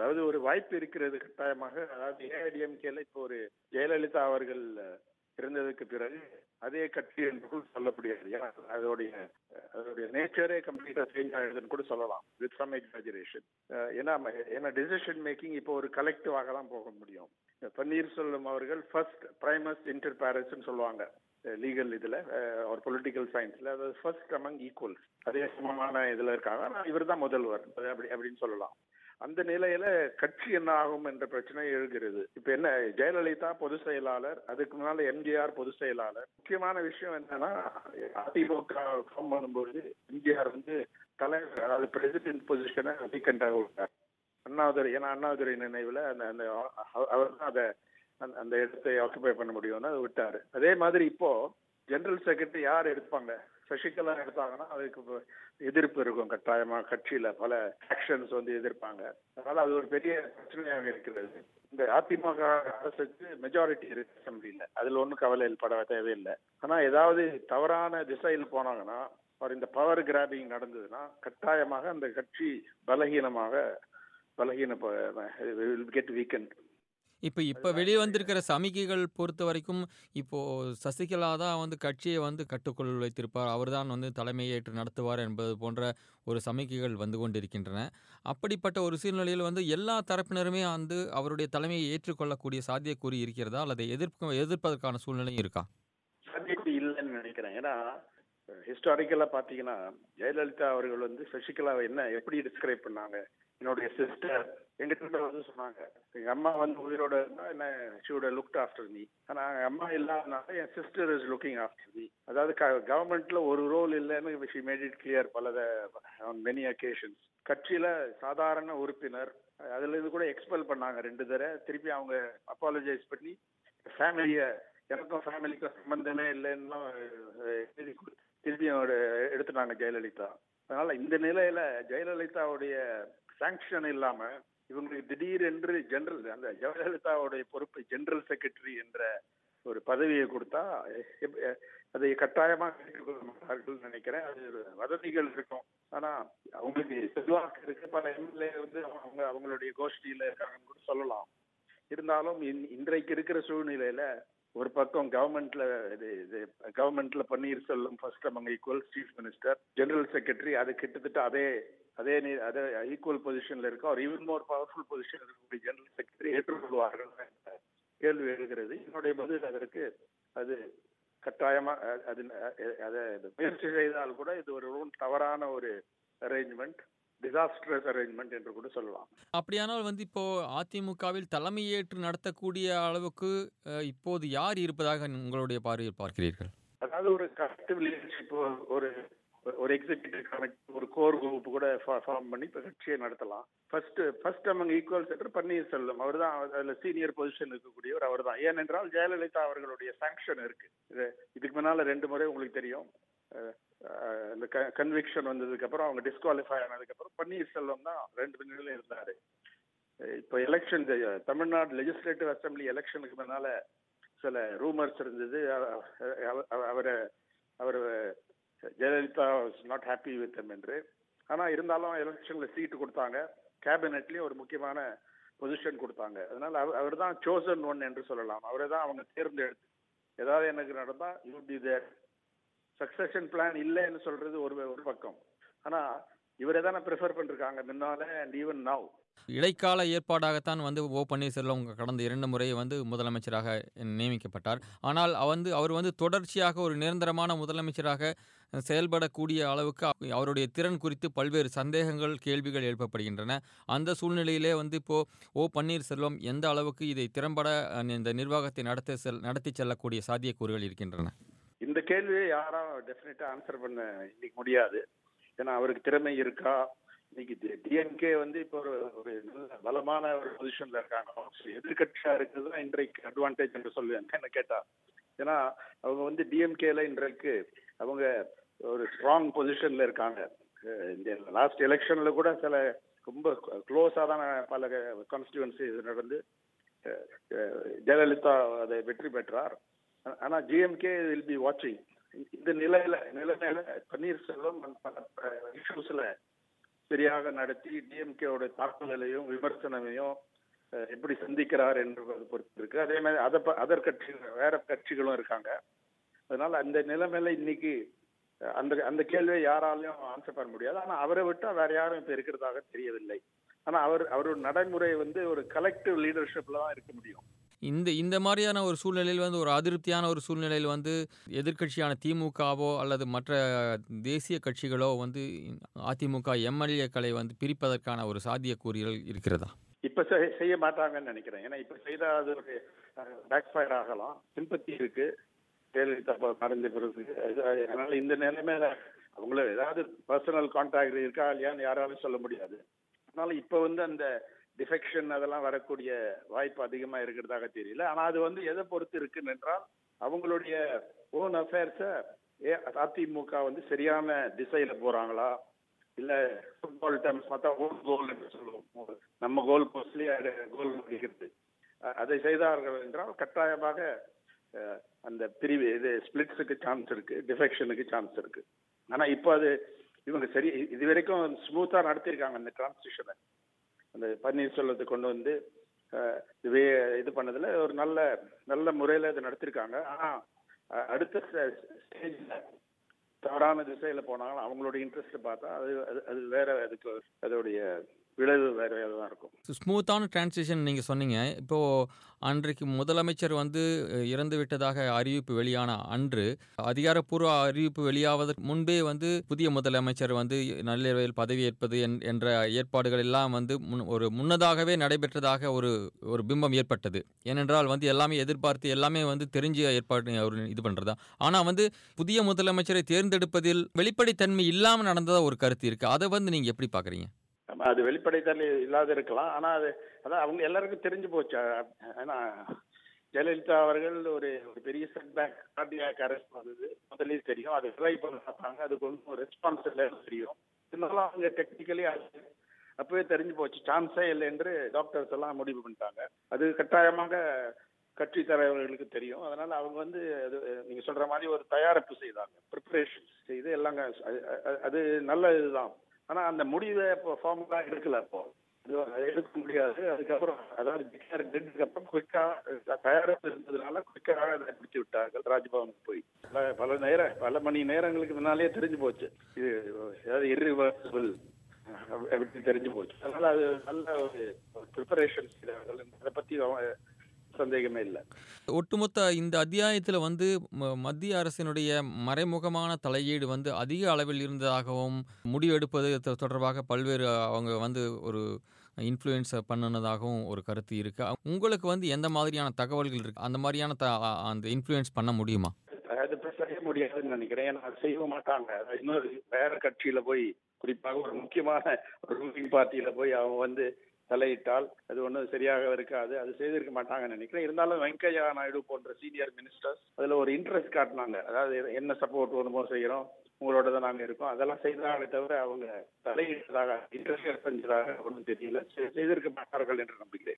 அதாவது ஒரு வாய்ப்பு இருக்கிறது கட்டாயமாக அதாவது ஏஐடிஎம்கேல இப்போ ஒரு ஜெயலலிதா அவர்கள் இருந்ததுக்கு பிறகு அதே கட்சி என்று கூட சொல்ல முடியாது ஏன்னா அதோடைய அதோடைய நேச்சரே கம்ப்ளீட்டா சேஞ்ச் ஆயிடுதுன்னு கூட சொல்லலாம் வித் சம் எக்ஸாஜரேஷன் ஏன்னா ஏன்னா டிசிஷன் மேக்கிங் இப்போ ஒரு கலெக்டிவாக தான் போக முடியும் பன்னீர்செல்வம் அவர்கள் ஃபர்ஸ்ட் பிரைமஸ் இன்டர் பேரண்ட்ஸ் சொல்லுவாங்க லீகல் இதுல ஒரு பொலிட்டிக்கல் சயின்ஸ்ல அதாவது ஃபர்ஸ்ட் அமங் ஈக்குவல்ஸ் அதே சமமான இதுல இருக்காங்க ஆனா இவர் தான் முதல்வர் அப்படி அப்படின்னு சொல்லலாம் அந்த நிலையில கட்சி என்ன ஆகும் என்ற பிரச்சனை எழுகிறது இப்ப என்ன ஜெயலலிதா பொதுச் செயலாளர் அதுக்கு முன்னால எம்ஜிஆர் பொதுச் செயலாளர் முக்கியமான விஷயம் என்னன்னா அதிமுக ஃபார்ம் பண்ணும்போது எம்ஜிஆர் வந்து தலைவர் அதாவது பிரசிடென்ட் பொசிஷனை வீக்கெண்டாக விட்டார் அண்ணாதுரை ஏன்னா அண்ணாதுரை நினைவுல அந்த அந்த அவர் தான் அதை அந்த இடத்தை ஆக்குபை பண்ண முடியும்னு அதை விட்டாரு அதே மாதிரி இப்போ ஜெனரல் செக்ரட்டரி யார் எடுப்பாங்க சசிகலா எடுத்தாங்கன்னா அதுக்கு எதிர்ப்பு இருக்கும் கட்டாயமா கட்சியில பல ஆக்ஷன்ஸ் வந்து எதிர்ப்பாங்க அதனால அது ஒரு பெரிய பிரச்சனையாக இருக்கிறது இந்த அதிமுக அரசுக்கு மெஜாரிட்டி இருக்கு அசம்பிளில அதுல ஒன்றும் கவலை பட தேவையில்லை ஆனா ஏதாவது தவறான திசையில் போனாங்கன்னா ஒரு இந்த பவர் கிராபிங் நடந்ததுன்னா கட்டாயமாக அந்த கட்சி பலகீனமாக பலகீன கெட் வீக்கெண்ட் இப்போ இப்போ வெளியே வந்திருக்கிற சமிக்கைகள் பொறுத்த வரைக்கும் இப்போ சசிகலா தான் வந்து கட்சியை வந்து கட்டுக்குள் வைத்திருப்பார் அவர் தான் வந்து தலைமையேற்று நடத்துவார் என்பது போன்ற ஒரு சமிக்கைகள் வந்து கொண்டிருக்கின்றன அப்படிப்பட்ட ஒரு சூழ்நிலையில் வந்து எல்லா தரப்பினருமே வந்து அவருடைய தலைமையை ஏற்றுக்கொள்ளக்கூடிய சாத்தியக்கூறி இருக்கிறதா அல்லது எதிர்ப்பு எதிர்ப்பதற்கான சூழ்நிலையும் இருக்கா சாத்தியக்கூறி இல்லைன்னு நினைக்கிறேன் ஏன்னா ஹிஸ்டாரிக்கலா பாத்தீங்கன்னா ஜெயலலிதா அவர்கள் வந்து சசிகலாவை என்ன எப்படி டிஸ்கிரைப் பண்ணாங்க என்னுடைய சிஸ்டர் எங்கிட்ட வந்து சொன்னாங்க எங்க அம்மா வந்து உயிரோட இருந்தா என்ன ஷூட லுக்ட் ஆஃப்டர் மீ ஆனா எங்க அம்மா இல்லாதனால என் sister is looking after me அதாவது கவர்மெண்ட்ல ஒரு ரோல் இல்லைன்னு ஷி மேட் இட் கிளியர் பல மெனி அக்கேஷன்ஸ் கட்சியில சாதாரண உறுப்பினர் அதுல இருந்து கூட எக்ஸ்பெல் பண்ணாங்க ரெண்டு தடவை திருப்பி அவங்க அப்பாலஜைஸ் பண்ணி ஃபேமிலிய எனக்கும் ஃபேமிலிக்கும் சம்பந்தமே இல்லைன்னு திருப்பி எடுத்துட்டாங்க ஜெயலலிதா அதனால இந்த நிலையில ஜெயலலிதாவுடைய சாங்ஷன் இல்லாம இவங்களுக்கு திடீர் என்று ஜெனரல் அந்த ஜெயலலிதாவுடைய பொறுப்பு ஜெனரல் செக்ரட்டரி என்ற ஒரு பதவியை கொடுத்தா அதை கட்டாயமாக ஏற்றுக்கொள்ள மாட்டார்கள் நினைக்கிறேன் அது வதந்திகள் இருக்கும் ஆனா அவங்களுக்கு செல்வாக்கு இருக்கு பல எம்எல்ஏ வந்து அவங்க அவங்களுடைய கோஷ்டியில இருக்காங்கன்னு கூட சொல்லலாம் இருந்தாலும் இன்றைக்கு இருக்கிற சூழ்நிலையில ஒரு பக்கம் கவர்மெண்ட்ல இது இது கவர்மெண்ட்ல Panneerselvam first among equal chief minister general secretary அது கிட்டத்தட்ட அதே அதே அதே ஈக்குவல் பொசிஷன்ல இருக்க ஒரு ஈவன் மோர் பவர்ஃபுல் பொசிஷன் இருக்கக்கூடிய ஜெனரல் செக்ரட்டரி ஏற்றுக்கொள்வார்கள் கேள்வி எழுகிறது என்னுடைய பதில் அதற்கு அது கட்டாயமா அது அதை முயற்சி செய்தால் கூட இது ஒரு தவறான ஒரு அரேஞ்ச்மெண்ட் டிசாஸ்டரஸ் அரேஞ்ச்மெண்ட் என்று கூட சொல்லலாம் அப்படியானால் வந்து இப்போ அதிமுகவில் தலைமையேற்று நடத்தக்கூடிய அளவுக்கு இப்போது யார் இருப்பதாக உங்களுடைய பார்வையில் பார்க்கிறீர்கள் அதாவது ஒரு கலெக்டிவ் லீடர்ஷிப் ஒரு ஒரு எக்ஸிகியூட்டிவ் கமிட்டி ஒரு கோர் குரூப் கூட ஃபார்ம் பண்ணி இப்போ கட்சியை நடத்தலாம் first first among equal centre Panneerselvam அவர் தான் அதில் சீனியர் பொசிஷன் இருக்கக்கூடியவர் அவர் தான் ஏனென்றால் ஜெயலலிதா அவர்களுடைய சாங்ஷன் இருக்கு இது இதுக்கு முன்னால ரெண்டு முறை உங்களுக்கு தெரியும் இந்த கன்விக்ஷன் வந்ததுக்கு அப்புறம் அவங்க டிஸ்குவாலிஃபை ஆனதுக்கு அப்புறம் பன்னீர்செல்வம் தான் ரெண்டு பின்னணியில இருந்தாரு இப்போ எலெக்ஷன் தமிழ்நாடு லெஜிஸ்லேட்டிவ் அசம்பிளி எலெக்ஷனுக்கு முன்னால சில ரூமர்ஸ் இருந்தது அவரை அவர் Jayalalithaa was not happy with என்று ஆனா இருந்தாலும் எலெக்ஷன்ல சீட்டு கொடுத்தாங்க கேபினெட்லயும் ஒரு முக்கியமான பொசிஷன் கொடுத்தாங்க அதனால அவர் தான் சோசன் ஒன் என்று சொல்லலாம் அவரை தான் அவங்க தேர்ந்தெடுத்து ஏதாவது எனக்கு நடந்தா you be there succession plan இல்லைன்னு சொல்றது ஒரு ஒரு பக்கம் ஆனா இவரை தானே ப்ரிஃபர் பண்ணிருக்காங்க முன்னால அண்ட் ஈவன் நவ் இடைக்கால ஏற்பாடாகத்தான் வந்து ஓ பன்னீர்செல்வம் கடந்த இரண்டு முறை வந்து முதலமைச்சராக நியமிக்கப்பட்டார் ஆனால் வந்து அவர் வந்து தொடர்ச்சியாக ஒரு நிரந்தரமான முதலமைச்சராக செயல்படக்கூடிய அளவுக்கு அவருடைய திறன் குறித்து பல்வேறு சந்தேகங்கள் கேள்விகள் எழுப்பப்படுகின்றன அந்த சூழ்நிலையிலே வந்து இப்போ ஓ பன்னீர்செல்வம் எந்த அளவுக்கு இதை திறம்பட இந்த நிர்வாகத்தை நடத்த செல் நடத்தி செல்லக்கூடிய சாத்தியக்கூறுகள் இருக்கின்றன இந்த கேள்வியை யாரும் டெஃபினட்டா ஆன்சர் பண்ண இன்னைக்கு முடியாது ஏன்னா அவருக்கு திறமை இருக்கா இன்னைக்கு டிஎம்கே வந்து இப்போ ஒரு ஒரு நல்ல பலமான ஒரு பொசிஷன்ல இருக்காங்க எதிர்கட்சியா இருக்கிறது தான் இன்றைக்கு அட்வான்டேஜ் என்று சொல்லுவேன் என்ன கேட்டா ஏன்னா அவங்க வந்து டிஎம்கேல இன்றைக்கு அவங்க ஒரு ஸ்ட்ராங் பொசிஷன்ல இருக்காங்க இந்த லாஸ்ட் எலெக்ஷன்ல கூட சில ரொம்ப க்ளோஸா தான் பல கான்ஸ்டியூன்சி நடந்து ஜெயலலிதா அதை வெற்றி பெற்றார் ஆனா ஜிஎம்கே வில் பி வாட்சிங் இந்த நிலையில நிலைமையில பன்னீர்செல்வம் இஷ்யூஸ்ல சரியாக நடத்தி டிஎம்கேவோட தாக்குதலையும் விமர்சனமையும் அஹ், எப்படி சந்திக்கிறார் என்பது பொறுத்து இருக்கு அதே மாதிரி அதை அதர் கட்சிகள் வேற கட்சிகளும் இருக்காங்க அதனால அந்த நிலைமையில இன்னைக்கு அஹ், அந்த அந்த கேள்வியை யாராலையும் ஆன்சர் பண்ண முடியாது ஆனா அவரை விட்டா வேற யாரும் இப்ப இருக்கிறதாக தெரியவில்லை ஆனா அவர் அவரோட நடைமுறை வந்து ஒரு கலெக்டிவ் லீடர்ஷிப்ல தான் இருக்க முடியும் இந்த இந்த மாதிரியான ஒரு சூழ்நிலையில் வந்து ஒரு அதிருப்தியான ஒரு சூழ்நிலையில் வந்து எதிர்க்கட்சியான திமுகவோ அல்லது மற்ற தேசிய கட்சிகளோ வந்து அதிமுக எம்எல்ஏக்களை வந்து பிரிப்பதற்கான ஒரு சாத்தியக்கூறுகள் இருக்கிறதா இப்ப செய்- செய்ய மாட்டாங்கன்னு நினைக்கிறேன் ஏன்னா இப்ப செய்தா அது ஒரு பேக் ஃபயர் ஆகலாம் சிம்பத்தி இருக்கு ஜெயலலிதா ப- மறைந்த பிறகு அது- அது- அதனால இந்த நிலைமையில அவங்கள ஏதாவது பர்சனல் கான்டாக்ட் இருக்கா இல்லையான்னு யாராலும் சொல்ல முடியாது அதனால இப்ப வந்து அந்த டிஃபெக்ஷன் அதெல்லாம் வரக்கூடிய வாய்ப்பு அதிகமா இருக்கிறதாக தெரியல ஆனா அது வந்து எதை பொறுத்து இருக்குன்னு என்றால் அவங்களுடைய ஓன் அஃபேர்ஸ அதிமுக வந்து சரியான திசையில போறாங்களா இல்ல ஃபுட்பால் டேர்ம்ஸ் பார்த்தா ஓன் கோல் என்று சொல்லுவோம் நம்ம கோல் போஸ்ட்லயே கோல் அடிக்கிறது அ- அதை செய்தார்கள் என்றால் கட்டாயமாக அஹ், அந்த பிரிவு இது ஸ்பிளிட்ஸுக்கு சான்ஸ் இருக்கு டிஃபெக்ஷனுக்கு சான்ஸ் இருக்கு ஆனா இப்போ அது இவங்க சரி இது வரைக்கும் ஸ்மூத்தா நடத்தியிருக்காங்க அந்த டிரான்சிஷனை அந்த பன்னீர்செல்வத்தை கொண்டு வந்து அஹ், இதுவே இது பண்ணதுல ஒரு நல்ல நல்ல முறையில இதை நடத்திருக்காங்க ஆனா அஹ், அடுத்த ஸ்டேஜ்ல தவறான திசையில போனாலும் அவங்களோட இன்ட்ரெஸ்ட் பார்த்தா அது அது- அது வேற அதுக்கு அதோடைய விளைவு வேற வேற தான் இருக்கும் ஸ்மூத்தான டிரான்சிஷன் நீங்கள் சொன்னீங்க இப்போது அன்றைக்கு முதலமைச்சர் வந்து அஹ், இறந்து விட்டதாக அறிவிப்பு வெளியான அன்று அதிகாரப்பூர்வ அறிவிப்பு வெளியாவதற்கு முன்பே வந்து புதிய முதலமைச்சர் வந்து நள்ளிரவில் பதவியேற்பது என்- என்ற ஏற்பாடுகள் எல்லாம் வந்து முன் ஒரு முன்னதாகவே நடைபெற்றதாக ஒரு ஒரு பிம்பம் ஏற்பட்டது ஏனென்றால் வந்து எல்லாமே எதிர்பார்த்து எல்லாமே வந்து தெரிஞ்ச ஏற்பாடு அவர் இது பண்ணுறதா ஆனால் வந்து புதிய முதலமைச்சரை தேர்ந்தெடுப்பதில் வெளிப்படைத்தன்மை இல்லாமல் நடந்ததா ஒரு கருத்து இருக்குது அதை வந்து நீங்கள் எப்படி பார்க்குறீங்க ஆமா, அது வெளிப்படைத்தன்மை இல்லாத இருக்கலாம் ஆனா அது அதான் அவங்க எல்லாருக்கும் தெரிஞ்சு போச்சு அ- ஏன்னா ஜெயலலிதா அவர்கள் ஒரு ஒரு பெரிய செட்பேக் கார்டியாக் அரெஸ்ட் வந்தது முதலே தெரியும் அது ட்ரை பண்ண பார்த்தாங்க அதுக்கு ஒன்றும் ரெஸ்பான்ஸ் இல்லைன்னு தெரியும் இருந்தாலும் அவங்க டெக்னிக்கலி அப்பவே தெரிஞ்சு போச்சு சான்ஸே இல்லை என்று டாக்டர்ஸ் எல்லாம் முடிவு பண்ணிட்டாங்க அது கட்டாயமாக கட்சி தலைவர்களுக்கு தெரியும் அதனால அவங்க வந்து அது நீங்க சொல்ற மாதிரி ஒரு தயாரிப்பு செய்தாங்க ப்ரிப்பரேஷன் செய்து எல்லாம் அது- அது- அது நல்ல இதுதான் ஆனா அந்த முடிவை இப்போ ஃபார்முலா எடுக்கல அப்போ அது அது எடுக்க முடியாது அதுக்கப்புறம் அதாவது டிக்ளேர் டெட்டுக்கு அப்புறம் குயிக்கா தயாரிப்பு இருந்ததுனால குயிக்காக அதை பிடிச்சு விட்டார்கள் ராஜ்பவனுக்கு போய் பல பல நேரம் பல மணி நேரங்களுக்கு முன்னாலே தெரிஞ்சு போச்சு இது அதாவது irreversible அப்படி தெரிஞ்சு போச்சு அதனால அது நல்ல ஒரு ப்ரிப்பரேஷன் செய்தார்கள் அதை பத்தி அவ- சந்தேகமே இல்லை ஒட்டுமொத்த இந்த அத்தியாயத்தில் வந்து ம- மத்திய அரசினுடைய மறைமுகமான தலையீடு வந்து அதிக அளவில் இருந்ததாகவும் முடிவெடுப்பது தொ- தொடர்பாக பல்வேறு அவங்க வந்து ஒரு இன்ஃப்ளூயன்ஸ் பண்ணுனதாகவும் ஒரு கருத்து இருக்கு உங்களுக்கு வந்து எந்த மாதிரியான தகவல்கள் இருக்கு அந்த மாதிரியான த அந்த இன்ஃப்ளூயன்ஸ் பண்ண முடியுமா அது இப்ப செய்ய முடியாதுன்னு நினைக்கிறேன் ஏன்னா அது செய்ய மாட்டாங்க அது இன்னொரு வேற கட்சியில போய் குறிப்பாக ஒரு முக்கியமான ஒரு ரூலிங் பார்ட்டியில போய் அவங்க வந்து தலையிட்டால் அது ஒன்றும் சரியாக இருக்காது அது செய்திருக்க மாட்டாங்கன்னு நினைக்கிறேன் இருந்தாலும் வெங்கையா நாயுடு போன்ற சீனியர் மினிஸ்டர்ஸ் அதுல ஒரு இன்ட்ரெஸ்ட் காட்டினாங்க அதாவது என்ன சப்போர்ட் வேணுமோ செய்யறோம் உங்களோட தான் நாங்க இருக்கோம் அதெல்லாம் செய்தாலே தவிர அவங்க தலையிட்டதாக இன்ட்ரெஸ்ட் செஞ்சதாக ஒன்றும் தெரியல செ- செய்திருக்க மாட்டார்கள் என்று நம்புகிறேன்